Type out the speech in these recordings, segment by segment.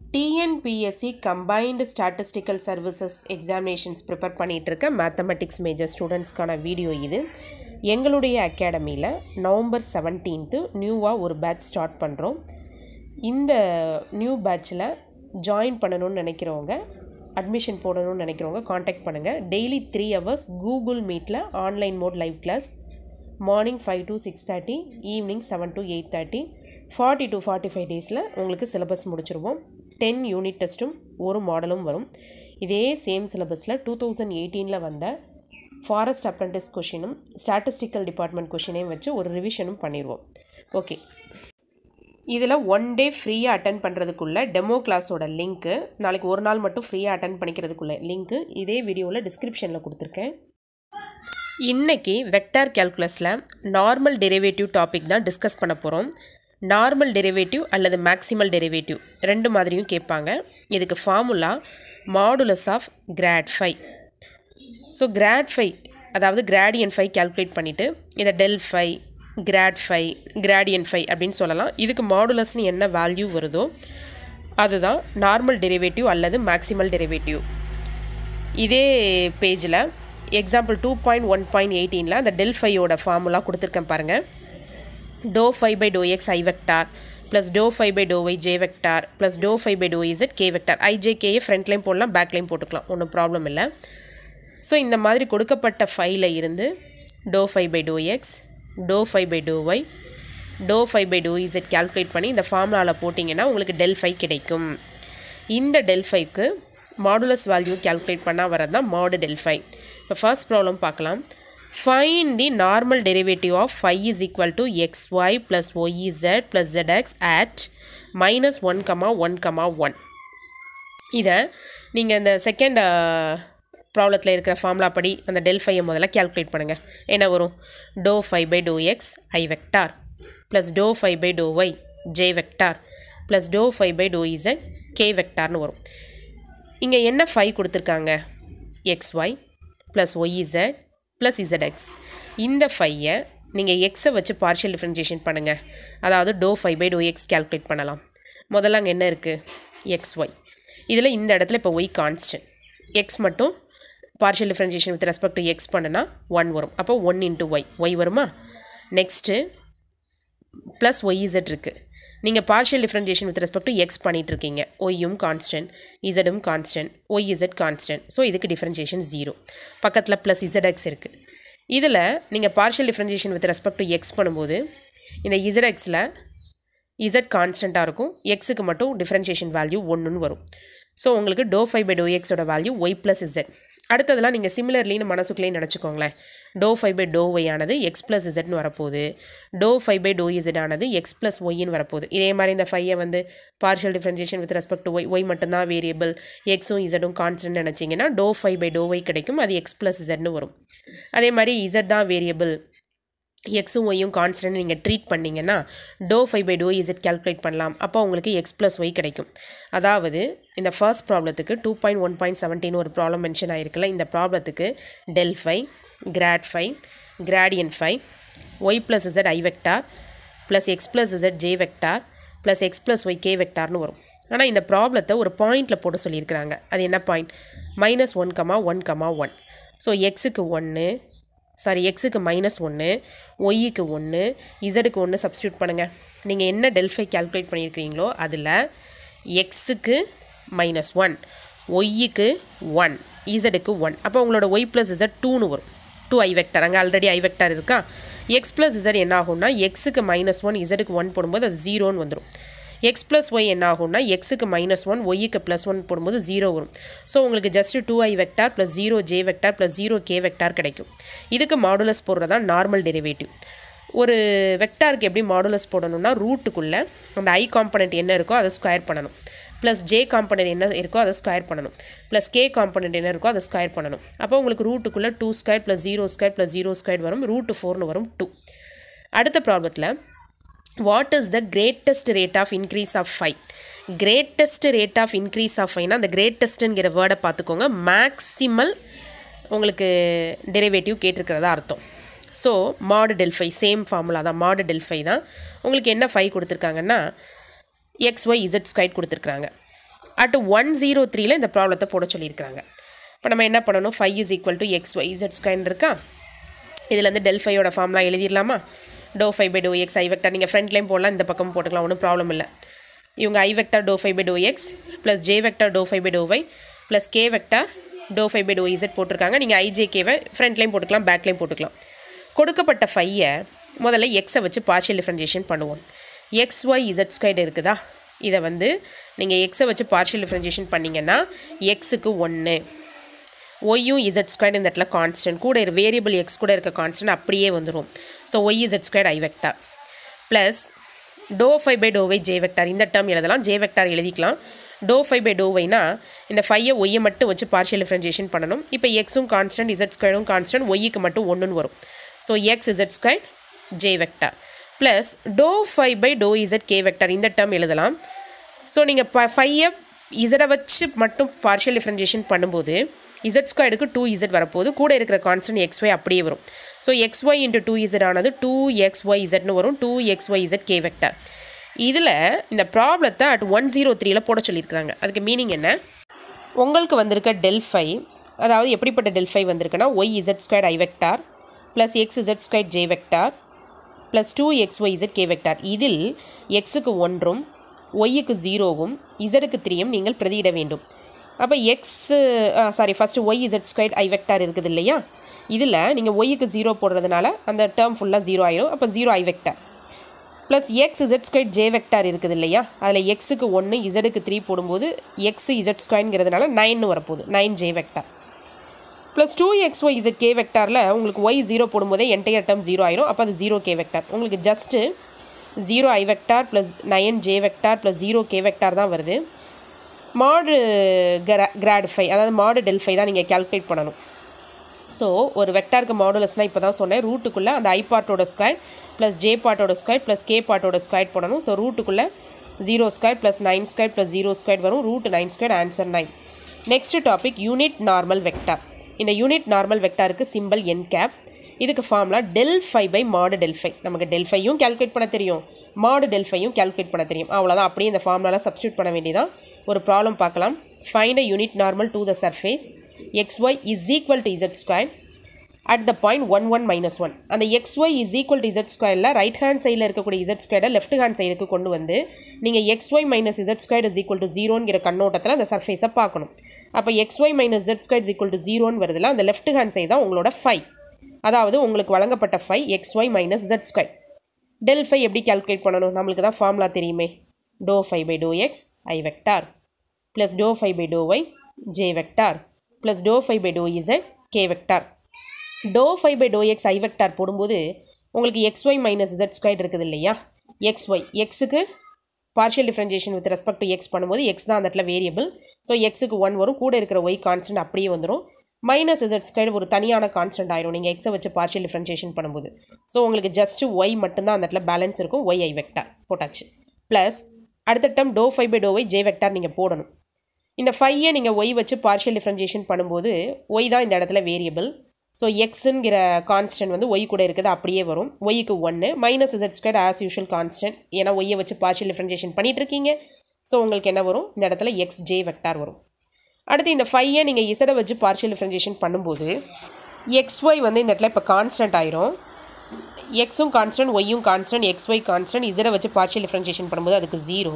TNPSC combined statistical services examinations prepare பண்ணிகிட்டு இருக்க mathematics major ஸ்டூடெண்ட்ஸ்க்கான video இது எங்களுடைய அகாடமியில் நவம்பர் செவன்டீன்த்து நியூவாக ஒரு பேட்ச் ஸ்டார்ட் பண்ணுறோம் இந்த நியூ பேட்சில் ஜாயின் பண்ணணும்னு நினைக்கிறவங்க அட்மிஷன் போடணும்னு நினைக்கிறவங்க காண்டாக்ட் பண்ணுங்கள் டெய்லி த்ரீ ஹவர்ஸ் கூகுள் மீட்டில் online mode live class morning five to six thirty evening seven to eight thirty forty to forty five டேஸில் உங்களுக்கு சிலபஸ் முடிச்சிருவோம் டென் யூனிட் டெஸ்ட்டும் ஒரு மாடலும் வரும் இதே சேம் சிலபஸில் டூ தௌசண்ட் எயிட்டீனில் வந்த ஃபாரஸ்ட் அப்ரண்டிஸ் கொஷினும் ஸ்டாட்டிஸ்டிக்கல் டிபார்ட்மெண்ட் கொஷினையும் வச்சு ஒரு ரிவிஷனும் பண்ணிடுவோம் ஓகே இதில் ஒன் டே ஃப்ரீயாக அட்டன் பண்ணுறதுக்குள்ள டெமோ கிளாஸோட லிங்க்கு நாளைக்கு ஒரு நாள் மட்டும் ஃப்ரீயாக அட்டன் பண்ணிக்கிறதுக்குள்ள லிங்க்கு இதே வீடியோவில் டிஸ்கிரிப்ஷனில் கொடுத்துருக்கேன் இன்றைக்கி வெக்டார் கேல்குலஸில் நார்மல் டெரிவேட்டிவ் டாபிக் தான் டிஸ்கஸ் பண்ண போகிறோம் நார்மல் டெரிவேட்டிவ் அல்லது மேக்ஸிமல் டெரிவேட்டிவ் ரெண்டு மாதிரியும் கேட்பாங்க இதுக்கு formula modulus of grad phi so grad phi அதாவது கிராடியன் ஃபை கேல்குலேட் பண்ணிவிட்டு இதை del phi grad phi gradient phi அப்படின்னு சொல்லலாம் இதுக்கு மாடுலஸ்னு என்ன வேல்யூ வருதோ அதுதான் நார்மல் டெரிவேட்டிவ் அல்லது மேக்ஸிமல் டெரிவேட்டிவ் இதே பேஜில் example two point one point எயிட்டீனில் அந்த டெல் ஃபையோட ஃபார்முலா கொடுத்துருக்கேன் பாருங்கள் to phi by to X I vector plus to phi by to Y J vector plus to phi by to Z K vector ஐஜேகேயை ஃப்ரண்ட்லையும் போடலாம் பேக்லையும் போட்டுக்கலாம் ஒன்றும் ப்ராப்ளம் இல்லை ஸோ இந்த மாதிரி கொடுக்கப்பட்ட ஃபைல இருந்து doe phi by to x doe phi by to y doe phi by to z calculate பண்ணி இந்த ஃபார்முலாவில் போட்டிங்கன்னா உங்களுக்கு டெல் ஃபைவ் கிடைக்கும் இந்த டெல் ஃபைவ்க்கு மாடுலஸ் வேல்யூ கேல்குலேட் பண்ணால் வரது தான் மாடு டெல் ஃபைவ் இப்போ ஃபர்ஸ்ட் ப்ராப்ளம் பார்க்கலாம் find the normal derivative of phi is equal to X y plus y z plus z x at minus one comma one comma one இதை நீங்கள் இந்த second ப்ராப்ளத்தில் இருக்கிற ஃபார்முலா படி அந்த டெல் ஃபையை முதல்ல கேல்குலேட் பண்ணுங்கள் என்ன வரும் doe phi by to X I vector plus to phi by to Y J vector plus to phi by to Z k வெக்டார்னு வரும் இங்கே என்ன ஃபைவ் கொடுத்துருக்காங்க x y plus y z plus z x இந்த ஃபையை நீங்கள் எக்ஸை வச்சு பார்ஷியல் டிஃப்ரென்ஷியேஷன் பண்ணுங்கள் அதாவது doe phi by to x calculate பண்ணலாம் முதல்ல அங்கே என்ன இருக்குது எக்ஸ் ஒய் இதில் இந்த இடத்துல இப்போ ஒய் கான்ஸ்டன்ட் எக்ஸ் மட்டும் partial differentiation with respect to x பண்ணுனா ஒன் வரும் அப்போ ஒன் இன்ட்டு ஒய் ஒய் வருமா நெக்ஸ்ட்டு ப்ளஸ் ஒய் இசட் இருக்குது நீங்கள் partial differentiation with respect to x பண்ணிகிட்ருக்கீங்க ஒய்யும் கான்ஸ்டன்ட் இசடும் constant y z constant so இதுக்கு டிஃப்ரென்ஷியேஷன் ஜீரோ பக்கத்தில் ப்ளஸ் இசட்எக்ஸ் இருக்குது இதில் நீங்கள் partial differentiation with respect to X பண்ணும்போது இந்த இசட்எக்ஸில் இசட் கான்ஸ்டண்ட்டாக இருக்கும் எக்ஸுக்கு மட்டும் டிஃப்ரென்ஷியேஷன் வேல்யூ ஒன்றுன்னு வரும் ஸோ உங்களுக்கு டோ ஃபைவ் பை டோ எக்ஸோட வேல்யூ ஒய் ப்ளஸ் இசட் அடுத்ததெல்லாம் நீங்கள் சிமிலர்லின்னு மனசுக்குள்ளேயே நினச்சிக்கோங்களேன் doe phi by to y ஆனது எக்ஸ் ப்ளஸ் இசட்னு வரப்போகுது doe phi by to z ஆனது எக்ஸ் ப்ளஸ் ஒய்ன்னு வரப்போகுது இதே மாதிரி இந்த ஃபையை வந்து partial differentiation with respect to y y மட்டும்தான் வேரியபிள் எக்ஸும் இசடும் கான்ஸ்டன்ட் நினச்சிங்கன்னா doe phi by to y கிடைக்கும் அது எக்ஸ் ப்ளஸ் இசட்னு வரும் அதே மாதிரி இசட் தான் வேரியபிள் எக்ஸும் ஒய்யும் கான்ஸ்டன்ட் நீங்கள் ட்ரீட் பண்ணிங்கன்னா doe phi by to z calculate பண்ணலாம் அப்போ உங்களுக்கு எக்ஸ் ப்ளஸ் ஒய் கிடைக்கும் அதாவது இந்த ஃபர்ஸ்ட் ப்ராப்ளத்துக்கு two point one point seventeen ஒரு ப்ராப்ளம் மென்ஷன் ஆகிருக்குல்ல இந்த ப்ராப்ளத்துக்கு del phi grad phi gradient phi y plus z i vector plus x plus z j vector plus x plus y k வெக்டார்னு வரும் ஆனால் இந்த ப்ராப்ளத்தை ஒரு பாயிண்டில் போட சொல்லியிருக்கிறாங்க அது என்ன point minus one comma one comma one so எக்ஸுக்கு ஒன்று சாரி எக்ஸுக்கு மைனஸ் ஒன்று ஒய்யுக்கு ஒன்று இசடுக்கு ஒன்று சப்ஸ்டியூட் பண்ணுங்கள் நீங்கள் என்ன டெல்ஃபை கேல்குலேட் பண்ணியிருக்கிறீங்களோ அதில் எக்ஸுக்கு மைனஸ் ஒன் ஒய்யுக்கு ஒன் இசடுக்கு ஒன் அப்போ உங்களோட ஒய் ப்ளஸ் இசட் டூன்னு வரும் டூ ஐ வெக்டார் அங்கே ஆல்ரெடி ஐ வெக்டார் இருக்கா எக்ஸ் ப்ளஸ் இசட் என்ன ஆகும்னா எக்ஸுக்கு மைனஸ் ஒன் இசடுக்கு ஒன் போடும்போது அது ஜீரோன்னு வந்துடும் எக்ஸ் ப்ளஸ் ஒய் என்ன ஆகும்னா எக்ஸுக்கு மைனஸ் ஒன் ஒய்க்கு ப்ளஸ் ஒன் போடும்போது ஜீரோ வரும் ஸோ உங்களுக்கு just two i vector plus zero j vector plus zero K vector கிடைக்கும் இதுக்கு மாடுலஸ் போடுறது தான் நார்மல் டெரிவேட்டிவ் ஒரு வெக்டாருக்கு எப்படி மாடுலஸ் போடணும்னா ரூட்டுக்குள்ளே அந்த ஐ காம்பனண்ட் என்ன இருக்கோ அதை ஸ்கொயர் பண்ணணும் ப்ளஸ் ஜே காம்பனண்ட் என்ன இருக்கோ அதை ஸ்கொயர் பண்ணணும் ப்ளஸ் கே காம்பனண்ட் என்ன இருக்கோ அதை ஸ்கொயர் பண்ணணும் அப்போ உங்களுக்கு ரூட்டுக்குள்ளே two square plus zero square plus zero square வரும் ரூட்டு ஃபோர்னு வரும் டூ அடுத்த ப்ராப்ளத்தில் what is the greatest rate of increase of phi greatest rate of increase of ஃபைவ்னா அந்த கிரேட்டஸ்ட்டுங்கிற வேர்டை பார்த்துக்கோங்க மேக்ஸிமல் உங்களுக்கு டெரிவேட்டிவ் கேட்டிருக்கிறதா அர்த்தம் ஸோ மாடு டெல்ஃபை சேம் ஃபார்முலா தான் மாடு டெல்ஃபை தான் உங்களுக்கு என்ன ஃபைவ் கொடுத்துருக்காங்கன்னா எக்ஸ் ஒய் இசட் ஸ்கொயர் கொடுத்துருக்குறாங்க அட் ஒன் ஜீரோ த்ரீல இந்த ப்ராப்ளத்தை போட சொல்லியிருக்கிறாங்க இப்போ நம்ம என்ன பண்ணணும் phi is equal to X Y Z square இருக்கா இதில் வந்து டெல் ஃபையோட ஃபார்ம்லாம் எழுதிடலாமா dow phi by to X I vector நீங்கள் ஃப்ரண்ட்லேயும் போடலாம் இந்த பக்கம் போட்டுக்கலாம் ஒன்றும் ப்ராப்ளம் இல்லை இவங்க I vector dow phi by to X plus J vector dow phi by to Y plus K vector dow phi by to Z போட்டிருக்காங்க நீங்கள் ஐஜேகேவை ஃப்ரண்ட்லேயும் போட்டுக்கலாம் பேக்லேயும் போட்டுக்கலாம் கொடுக்கப்பட்ட ஃபையை முதல்ல எக்ஸை வச்சு பார்ஷியல் டிஃப்ரென்ஷியேஷன் பண்ணுவோம் எக்ஸ் ஒய் இசட் ஸ்கொயர் இருக்குதா இதை வந்து நீங்கள் எக்ஸை வச்சு பார்ஷியல் டிஃப்ரென்ஷியேஷன் பண்ணிங்கன்னா எக்ஸுக்கு ஒன்று ஒய்யும் இசட் ஸ்கொயர் இந்த இடத்துல கான்ஸ்டன்ட் கூட வேரியபிள் எக்ஸ் கூட இருக்க கான்ஸ்டன்ட் அப்படியே வந்துடும் so Y Z square I vector plus to phi by dow Y J vector இந்த டேர்ம் எழுதலாம் ஜே வெக்டார் எழுதிக்கலாம் டோ ஃபைவ் பை டோ வைனா இந்த ஃபையை ஒய்யை மட்டும் வச்சு பார்ஷியல் டிஃப்ரென்ஷியேஷன் பண்ணணும் இப்போ எக்ஸும் கான்ஸ்டன்ட் இசட் ஸ்கொயரும் கான்ஸ்டன்ட் ஒய்க்கு மட்டும் ஒன்றுன்னு வரும் so X Z square J vector plus to phi by to Z K vector இந்த டேர்ம் எழுதலாம் ஸோ நீங்கள் ப ஃபையை இசடை வச்சு மட்டும் பார்ஷியல் டிஃப்ரென்ஷியேஷன் பண்ணும்போது இசட் ஸ்கொயருக்கு டூ இசட் வரப்போகுது கூட இருக்கிற கான்ஸ்டன்ட் எக்ஸ் ஒய் அப்படியே வரும் so X Y into two Z ஆனது டூ எக்ஸ் ஒய் இசட்னு வரும் two X Y Z K vector இதில் இந்த ப்ராப்ளத்தை அட் ஒன் ஜீரோ த்ரீல போட சொல்லியிருக்கிறாங்க அதுக்கு மீனிங் என்ன உங்களுக்கு வந்திருக்க டெல் ஃபைவ் அதாவது எப்படிப்பட்ட டெல் ஃபைவ் வந்திருக்குன்னா Y Z square I vector plus X Z square J vector plus two X Y Z K vector இதில் எக்ஸுக்கு ஒன்றும் ஒய்யுக்கு ஜீரோவும் இசடுக்கு த்ரீயும் நீங்கள் பிரதியிட வேண்டும் அப்போ X sorry first Y Z square I vector இருக்குது இல்லையா இதில் நீங்கள் ஒய்யுக்கு ஜீரோ போடுறதுனால அந்த டேர்ம் ஃபுல்லாக ஜீரோ ஆயிரும் அப்போ zero I vector plus X Z square J vector இருக்குது இல்லையா அதில் எக்ஸுக்கு ஒன்று இசடுக்கு த்ரீ போடும்போது எக்ஸ் இசட் ஸ்கொயருங்கிறதுனால நைன்னு வரப்போகுது nine J vector plus two X Y Z K வெக்டாரில் உங்களுக்கு ஒய் ஜீரோ போடும்போதே என்டையர் டேர்ம் ஜீரோ ஆயிரும் அப்போ அது ஜீரோ கே வெக்டார் உங்களுக்கு just zero I vector plus nine J vector plus zero K vector தான் வருது மாடு கிரா கிராட் ஃபை அதாவது மாடு டெல் ஃபை தான் நீங்கள் கேல்குலேட் பண்ணணும் ஸோ ஒரு வெக்டாருக்கு மாடுலஸ்னால் இப்போ தான் சொன்னேன் ரூட்டுக்குள்ளே அந்த ஐ பார்ட்டோட ஸ்கொயர் ப்ளஸ் ஜே பார்ட்டோட ஸ்கொயர் ப்ளஸ் கே பார்ட்டோட ஸ்கொயர் போடணும் ஸோ ரூட்டுக்குள்ளே zero square plus nine square plus zero square வரும் root nine square answer nine next topic unit normal vector இந்த யூனிட் நார்மல் வெக்டாருக்கு சிம்பிள் என் கேப் இதுக்கு ஃபார்ம்லாம் del phi by mod del phi நமக்கு del ஃபையும் calculate பண்ண தெரியும் மாடு டெல் ஃபையும் கேல்குலேட் பண்ண தெரியும் அவ்வளோதான் அப்படியே இந்த ஃபார்ம்லாம் சப்ஸ்டியூட் பண்ண வேண்டியதான் ஒரு ப்ராப்ளம் பார்க்கலாம் find a unit normal to the surface X Y is equal to Z square at the point one one minus one அந்த X Y is equal to Z ஸ்கொயரில் ரைட் ஹேண்ட் சைடில் இருக்கக்கூடிய Z ஸ்கொயரை left hand சைடுக்கு கொண்டு வந்து நீங்கள் X Y minus Z square is equal to ஜீரோங்கிற கண்ணோட்டத்தில் அந்த சர்ஃபேஸை பார்க்கணும் அப்போ X Y minus Z square is equal to ஜீரோன்னு வருதுல அந்த லெஃப்ட் ஹேண்ட் சைடு தான் உங்களோட ஃபைவ் அதாவது உங்களுக்கு வழங்கப்பட்ட phi X Y minus Z square del phi எப்படி கால்குலேட் பண்ணணும் நம்மளுக்கு தான் ஃபார்முலா தெரியுமே dow phi by to X I vector plus to phi by to Y J vector plus to phi by to Z K vector dow phi by to X I vector போடும்போது உங்களுக்கு X Y minus Z square இருக்குது இல்லையா X Y எக்ஸுக்கு partial differentiation with respect to X பண்ணும்போது X தான் அந்த இடத்துல variable so எக்ஸுக்கு ஒன் வரும் கூட இருக்கிற ஒய் கான்ஸ்டன்ட் அப்படியே வந்துடும் மைனஸ் இசட் ஸ்கொயர் ஒரு தனியான கான்ஸ்டன்ட் ஆயிரும் நீங்கள் எக்ஸை வச்சு பார்ஷியல் டிஃப்ரென்ஷியேஷன் பண்ணும்போது ஸோ உங்களுக்கு ஜஸ்ட் ஒய் மட்டும்தான் அந்த இடத்துல பேலன்ஸ் இருக்கும் ஒய் ஐ வெக்டார் போட்டாச்சு ப்ளஸ் அடுத்த term dow phi by to Y J vector நீங்கள் போடணும் இந்த ஃபையை நீங்கள் ஒய் வச்சு பார்ஷியல் டிஃப்ரென்ஷியேஷன் பண்ணும்போது ஒய் தான் இந்த இடத்துல வேரியபிள் ஸோ எக்ஸுங்கிற கான்ஸ்டன்ட் வந்து ஒய் கூட இருக்குது அப்படியே வரும் ஒய்க்கு ஒன்று minus Z square as usual constant ஏன்னா ஒய்யை வச்சு பார்ஷியல் டிஃப்ரென்ஷியேஷன் பண்ணிட்டு இருக்கீங்க ஸோ உங்களுக்கு என்ன வரும் இந்த இடத்துல எக்ஸ் ஜே வெக்டார் வரும் அடுத்து இந்த ஃபையை நீங்கள் இசடை வச்சு பார்ஷியல் டிஃப்ரென்ஷியேஷன் பண்ணும்போது எக்ஸ் ஒய் வந்து இந்த இடத்துல இப்போ கான்ஸ்டன்ட் ஆயிரும் எக்ஸும் கான்ஸ்டன்ட் ஒய்யும் கான்ஸ்டன்ட் எக்ஸ் ஒய் கான்ஸ்டன்ட் இசடை வச்சு பார்ஷியல் டிஃப்ரென்ஷியேஷன் பண்ணும்போது அதுக்கு ஜீரோ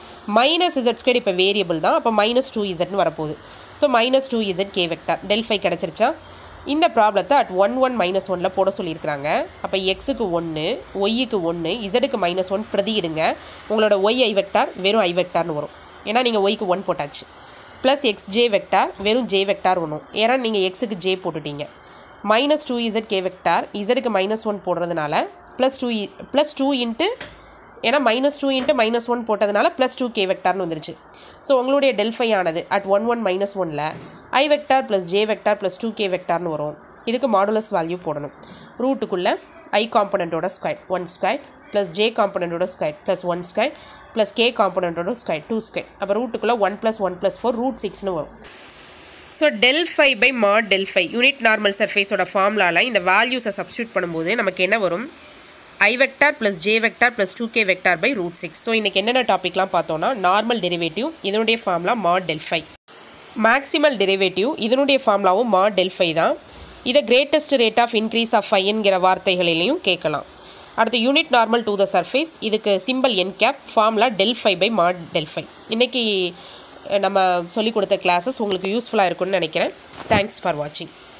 மைனஸ் இசட் ஸ்கொயர் இப்போ வேரியபிள் தான் அப்போ மைனஸ் டூ இசட்னு வரப்போகுது so minus two Z K vector del phi கிடச்சிருச்சா இந்த ப்ராப்ளத்தை அட் ஒன் ஒன் மைனஸ் ஒனில் போட சொல்லியிருக்கிறாங்க அப்போ எக்ஸுக்கு ஒன்று ஒய்யுக்கு ஒன்று இசடுக்கு மைனஸ் ஒன் பிரதியிடுங்க உங்களோட ஒய் ஐ வெக்டார் வெறும் ஐ வெக்டார்னு வரும் ஏன்னா நீங்கள் ஒய்க்கு ஒன் போட்டாச்சு ப்ளஸ் எக்ஸ் ஜே வெக்டார் வெறும் ஜே வெக்டார் ஒன்றும் ஏன்னா நீங்கள் எக்ஸுக்கு ஜே போட்டுட்டீங்க minus two Z K vector இசடுக்கு மைனஸ் ஒன் போடுறதுனால plus two plus two into ஏன்னா minus two into minus one போட்டதுனால ப்ளஸ் டூ கே வெக்டார்னு வந்துருச்சு ஸோ உங்களுடைய டெல்ஃபை ஆனது அட் ஒன் ஒன் மைனஸ் ஒனில் I vector plus J vector plus two K வெக்டார்னு வரும் இதுக்கு மாடுலஸ் வேல்யூ போடணும் ரூட்டுக்குள்ளே ஐ காம்பனண்ட்டோட square one square plus J காம்பனண்ட்டோட square plus one square plus K காம்பனண்ட்டோட ஸ்கொயர் டூ ஸ்கொயர் அப்போ ரூட்டுக்குள்ளே one plus one plus four root சிக்ஸ்னு வரும் so del phi by mod del phi unit normal சர்ஃபேஸோட ஃபார்முலாவில் இந்த வேல்யூஸை சப்ஸ்டியூட் பண்ணும்போது நமக்கு என்ன வரும் I vector plus J vector plus two K vector by root six so இன்றைக்கி என்னென்ன டாபிக்லாம் பார்த்தோன்னா நார்மல் டெரிவேட்டிவ் இதனுடைய formula mod del phi maximal derivative இதனுடைய ஃபார்முலாவும் மாட் டெல்ஃபை தான் இதை greatest rate of increase of ஃபைன்கிற வார்த்தைகளிலையும் கேட்கலாம் அடுத்து unit normal to the surface இதுக்கு simple N cap formula del phi by mod del phi இன்றைக்கி நம்ம சொல்லிக் கொடுத்த கிளாஸஸ் உங்களுக்கு யூஸ்ஃபுல்லாக இருக்கும்னு நினைக்கிறேன் தேங்க்ஸ் ஃபார் வாட்சிங்